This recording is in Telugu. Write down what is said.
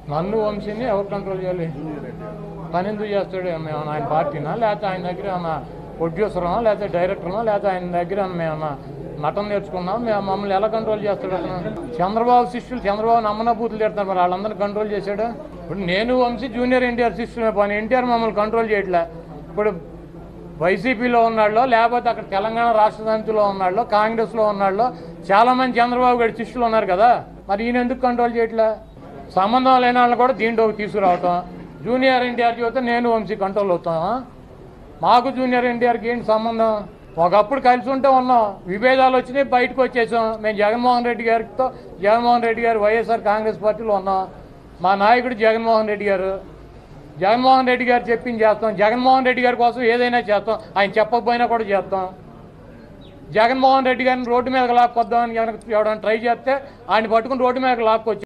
నన్ను వంశీని ఎవరు కంట్రోల్ చేయాలి పని ఎందుకు చేస్తాడు మేము ఆయన పార్టీనా లేకపోతే ఆయన దగ్గర ఏమన్నా ప్రొడ్యూసర్నా లేకపోతే డైరెక్టర్నా లేకపోతే ఆయన దగ్గర మేము నటన నేర్చుకున్నాం మేము మమ్మల్ని ఎలా కంట్రోల్ చేస్తాడు అతను చంద్రబాబు శిష్యులు చంద్రబాబు నమ్మన బూతులు తిడతారు మరి వాళ్ళందరినీ కంట్రోల్ చేశాడు ఇప్పుడు నేను వంశీ జూనియర్ ఎన్టీఆర్ శిష్యులే పని ఎన్టీఆర్ మమ్మల్ని కంట్రోల్ చేయట్లే ఇప్పుడు వైసీపీలో ఉన్నాళ్ళు లేకపోతే అక్కడ తెలంగాణ రాష్ట్ర సమితిలో ఉన్నాళ్ళు కాంగ్రెస్లో ఉన్నాళ్ళు చాలా మంది చంద్రబాబు గారి శిష్యులు ఉన్నారు కదా మరి ఈయన ఎందుకు కంట్రోల్ చేయట్లే సంబంధం లేని వాళ్ళని కూడా దీంట్లోకి తీసుకురావటం జూనియర్ ఎన్టీఆర్ చూస్తే నేను వంశీ కంట్రోల్ అవుతామా మాకు జూనియర్ ఎన్టీఆర్కి ఏంటి సంబంధం ఒకప్పుడు కలిసి ఉంటే ఉన్నాం విభేదాలు వచ్చినాయి బయటకు వచ్చేసాం మేము జగన్మోహన్ రెడ్డి గారితో జగన్మోహన్ రెడ్డి గారు వైఎస్ఆర్ కాంగ్రెస్ పార్టీలో ఉన్నాం మా నాయకుడు జగన్మోహన్ రెడ్డి గారు జగన్మోహన్ రెడ్డి గారు చెప్పింది చేస్తాం జగన్మోహన్ రెడ్డి గారి కోసం ఏదైనా చేస్తాం ఆయన చెప్పకపోయినా కూడా చేస్తాం జగన్మోహన్ రెడ్డి గారిని రోడ్డు మీద లాక్కొద్దామని ఎవరైనా ట్రై చేస్తే ఆయన పట్టుకుని రోడ్డు మీద లాక్కొచ్చి